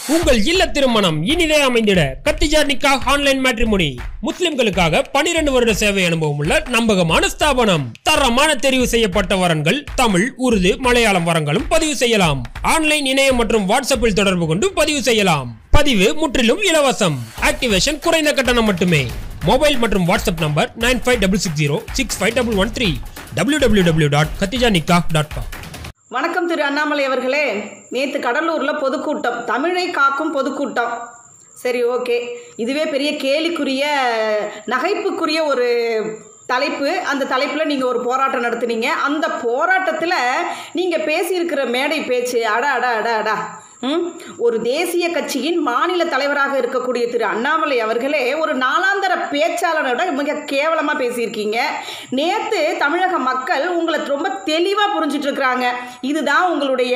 உங்கள் இல்ல திருமணம் இனிதே அமைந்திட கத்திஜா நிக்கா ஆன்லைன் மேட்ரிமோனி முஸ்லிம்களுக்காக 12 வருட சேவை அனுபவம் உள்ள நம்பகமான ஸ்தாபனம் தரமான தெரிவு செய்யப்பட்ட வரன்கள் தமிழ் உருது மலையாளம் வரங்களும் பதிவு செய்யலாம் ஆன்லைன் இணையம் மற்றும் வாட்ஸ்அப்பில் தொடர்பு கொண்டு பதிவு செய்யலாம் பதிவு முற்றிலும் இலவசம் ஆக்டிவேஷன் குறைந்த கட்டணம் மட்டுமே மொபைல் மற்றும் WhatsApp number nine five double six zero six five double one three W W W dot Khadija Nikah dot com வணக்கம் திரு அண்ணாமலை அவர்களே நேற்று கடலூரில் பொதுக்கூட்டம் தமிழை காக்கும் பொதுக்கூட்டம் சரி ஓகே இதுவே பெரிய கேலிக்குரிய நகைப்புக்குரிய ஒரு தலைப்பு அந்த தலைப்பில் நீங்கள் ஒரு போராட்டம் நடத்துனீங்க அந்த போராட்டத்தில் நீங்கள் பேசியிருக்கிற மேடை பேச்சு அட அட அட அடா ம் ஒரு தேசிய கட்சியின் மாநில தலைவராக இருக்கக்கூடிய திரு அண்ணாமலை அவர்களே ஒரு நாளாந்தர பேச்சாளரோட மிக கேவலமாக பேசியிருக்கீங்க நேற்று தமிழக மக்கள் உங்களை ரொம்ப தெளிவாக புரிஞ்சிட்டு இருக்கிறாங்க இதுதான் உங்களுடைய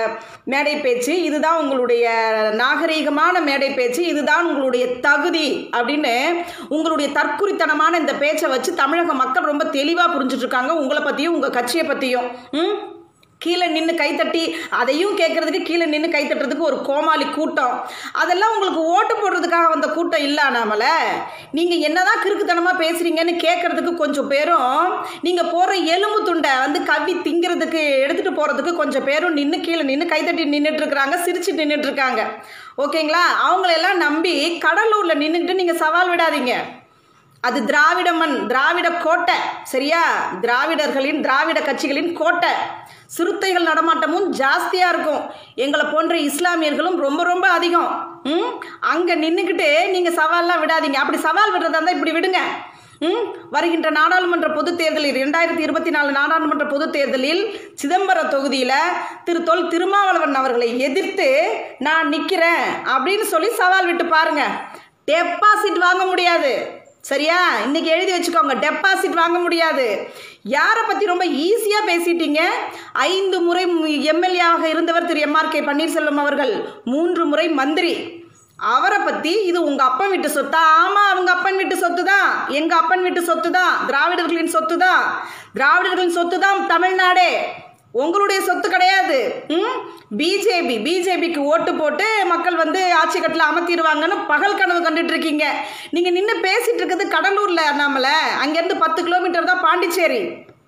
மேடை பேச்சு இதுதான் உங்களுடைய நாகரீகமான மேடை பேச்சு இதுதான் உங்களுடைய தகுதி அப்படின்னு உங்களுடைய தற்குறித்தனமான இந்த பேச்சை வச்சு தமிழக மக்கள் ரொம்ப தெளிவாக புரிஞ்சிட்டு இருக்காங்க உங்களை பற்றியும் உங்கள் கட்சியை பற்றியும் ம் கீழே நின்று கைத்தட்டி அதையும் கேட்கறதுக்கு கீழே நின்று கைத்தட்டுறதுக்கு ஒரு கோமாளி கூட்டம் அதெல்லாம் உங்களுக்கு ஓட்டு போடுறதுக்காக வந்த கூட்டம் இல்லை அண்ணாமல நீங்கள் என்னதான் கிறுக்குத்தனமாக பேசுகிறீங்கன்னு கேட்கறதுக்கு கொஞ்சம் பேரும் நீங்கள் போடுற எலும்பு துண்டை வந்து கவ்வி திங்கிறதுக்கு எடுத்துகிட்டு போகிறதுக்கு கொஞ்சம் பேரும் நின்று கீழே நின்று கைத்தட்டி நின்றுட்டு இருக்கிறாங்க சிரிச்சு நின்றுட்டு இருக்காங்க ஓகேங்களா அவங்களெல்லாம் நம்பி கடலூரில் நின்றுக்கிட்டு நீங்கள் சவால் விடாதீங்க அது திராவிட மண் திராவிட கோட்டை சரியா திராவிடர்களின் திராவிட கட்சிகளின் கோட்டை சிறுத்தைகள் நடமாட்டமும் ஜாஸ்தியாக இருக்கும் எங்களை போன்ற இஸ்லாமியர்களும் ரொம்ப ரொம்ப அதிகம் ம் அங்கே நின்றுக்கிட்டு நீங்கள் சவால்லாம் விடாதீங்க அப்படி சவால் விடுறதா இருந்தால் இப்படி விடுங்க ம் வருகின்ற நாடாளுமன்ற பொதுத் தேர்தலில் இரண்டாயிரத்தி இருபத்தி நாலு நாடாளுமன்ற பொதுத் தேர்தலில் சிதம்பரம் தொகுதியில் திரு தொல் திருமாவளவன் அவர்களை எதிர்த்து நான் நிற்கிறேன் அப்படின்னு சொல்லி சவால் விட்டு பாருங்க டெபாசிட் வாங்க முடியாது சரியா இன்னைக்கு எழுதி வச்சுக்கோங்க டெபாசிட் வாங்க முடியாது யாரை பற்றி ரொம்ப ஈஸியாக பேசிட்டீங்க ஐந்து முறை எம்எல்ஏவாக இருந்தவர் திரு எம்ஆர் கே பன்னீர்செல்வம் அவர்கள் மூன்று முறை மந்திரி அவரை பற்றி இது உங்கள் அப்பன் வீட்டு சொத்தா ஆமாம் அவங்க அப்பன் வீட்டு சொத்து தான் எங்கள் அப்பன் வீட்டு சொத்து தான் திராவிடர்களின் சொத்து தான் திராவிடர்களின் சொத்து தான் தமிழ்நாடே உங்களுடைய சொத்து கிடையாது ம் பிஜேபி பிஜேபிக்கு ஓட்டு போட்டு மக்கள் வந்து ஆட்சி கட்டில் அமர்த்திடுவாங்கன்னு பகல் கனவு கண்டுட்டு இருக்கீங்க நீங்கள் நின்று பேசிட்டு இருக்கிறது கடலூரில் அண்ணாமலை அங்கேருந்து பத்து கிலோமீட்டர் தான் பாண்டிச்சேரி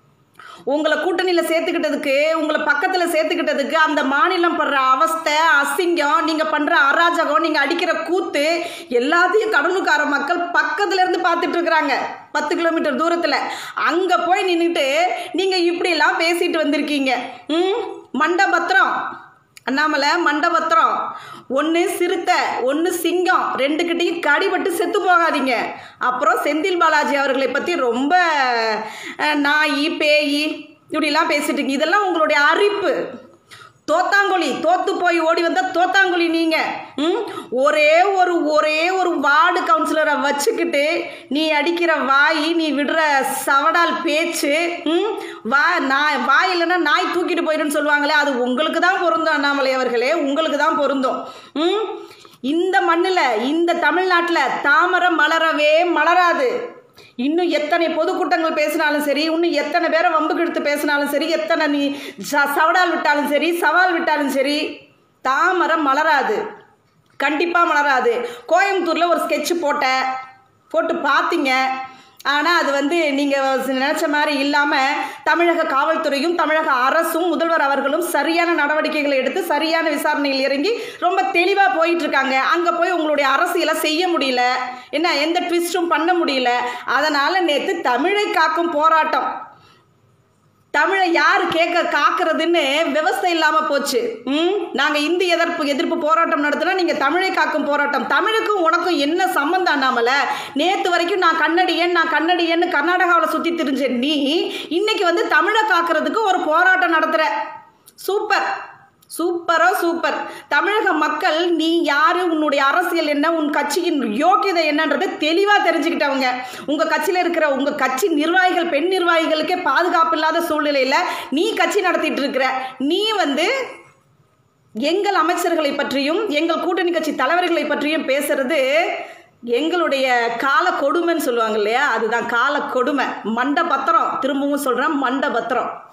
உங்களை கூட்டணியில் சேர்த்துக்கிட்டதுக்கு உங்களை பக்கத்தில் சேர்த்துக்கிட்டதுக்கு அந்த மாநிலம் படுற அவஸ்தை அசிங்கம் நீங்கள் பண்ணுற அராஜகம் நீங்கள் அடிக்கிற கூத்து எல்லாத்தையும் கடலூர்கார மக்கள் பக்கத்துல இருந்து பார்த்துட்டு இருக்கிறாங்க பத்து கிலோமீட்டர் தூரத்தில் அங்கே போய் நின்றுட்டு நீங்கள் இப்படிலாம் பேசிட்டு வந்திருக்கீங்க ம் மண்டபத்திரம் அண்ணாமலை மண்டபத்திரம் ஒன்று சிறுத்தை ஒன்று சிங்கம் ரெண்டுக்கிட்டையும் கடிபட்டு செத்து போகாதீங்க அப்புறம் செந்தில் பாலாஜி அவர்களை பற்றி ரொம்ப அஹ், நாய் பேய் இப்படிலாம் பேசிட்டு இருக்கீங்க இதெல்லாம் உங்களுடைய அரிப்பு தோத்தாங்குழி தோத்து போய் ஓடி வந்த தோத்தாங்குழி நீங்க ம் ஒரே ஒரு ஒரே ஒரு வார்டு கவுன்சிலரை வச்சுக்கிட்டு நீ அடிக்கிற வாய் நீ விடுற சவடால் பேச்சு ம் வா நாய் வாய் இல்லைன்னா நாய் தூக்கிட்டு போயிடுன்னு சொல்லுவாங்களே அது உங்களுக்கு தான் பொருந்தும் அண்ணாமலை அவர்களே உங்களுக்கு தான் பொருந்தும் ம் இந்த மண்ணில் இந்த தமிழ்நாட்டில் தாமரை மலரவே மலராது இன்னும் எத்தனை பொதுக்கூட்டங்கள் பேசினாலும் சரி இன்னும் எத்தனை பேரை வம்புக்கு எடுத்து பேசினாலும் சரி எத்தனை நீ ச- சவடால் விட்டாலும் சரி சவால் விட்டாலும் சரி தாமரை மலராது கண்டிப்பாக மலராது கோயம்புத்தூரில் ஒரு ஸ்கெட்ச் போட்ட போட்டு பார்த்தீங்க ஆனால் அது வந்து நீங்கள் நினச்ச மாதிரி இல்லாமல் தமிழக காவல்துறையும் தமிழக அரசும் முதல்வர் அவர்களும் சரியான நடவடிக்கைகளை எடுத்து சரியான விசாரணையில் இறங்கி ரொம்ப தெளிவாக போயிட்டு இருக்காங்க அங்கே போய் உங்களுடைய அரசியலை செய்ய முடியல என்ன எந்த ட்விஸ்ட்டும் பண்ண முடியல அதனால் நேற்று தமிழை காக்கும் போராட்டம் தமிழை யார் கேட்க காக்கிறதுன்னு விவசாயம் இல்லாமல் போச்சு ம் நாங்கள் இந்தி எதிர்ப்பு எதிர்ப்பு போராட்டம் நடத்தினா நீங்கள் தமிழை காக்கும் போராட்டம் தமிழுக்கும் உனக்கும் என்ன சம்மந்தம் அண்ணாமல நேற்று வரைக்கும் நான் கன்னடியன் நான் கன்னடியன்னு கர்நாடகாவில் சுற்றி திரிஞ்ச நீ இன்னைக்கு வந்து தமிழை காக்கிறதுக்கு ஒரு போராட்டம் நடத்துகிற சூப்பர் சூப்பரோ சூப்பர் தமிழக மக்கள் நீ யாரு உன்னுடைய அரசியல் என்ன உன் கட்சியின் யோக்கியதை என்னன்றதை தெளிவாக தெரிஞ்சுக்கிட்டவங்க உங்கள் கட்சியில் இருக்கிற உங்கள் கட்சி நிர்வாகிகள் பெண் நிர்வாகிகளுக்கே பாதுகாப்பு இல்லாத சூழ்நிலையில் நீ கட்சி நடத்திட்டு இருக்கிற நீ வந்து எங்கள் அமைச்சர்களை பற்றியும் எங்கள் கூட்டணி கட்சி தலைவர்களை பற்றியும் பேசுறது எங்களுடைய கால கொடுமைன்னு சொல்லுவாங்க இல்லையா அதுதான் கால கொடுமை மண்ட பத்திரம் திரும்பவும் சொல்கிறேன் மண்ட பத்திரம்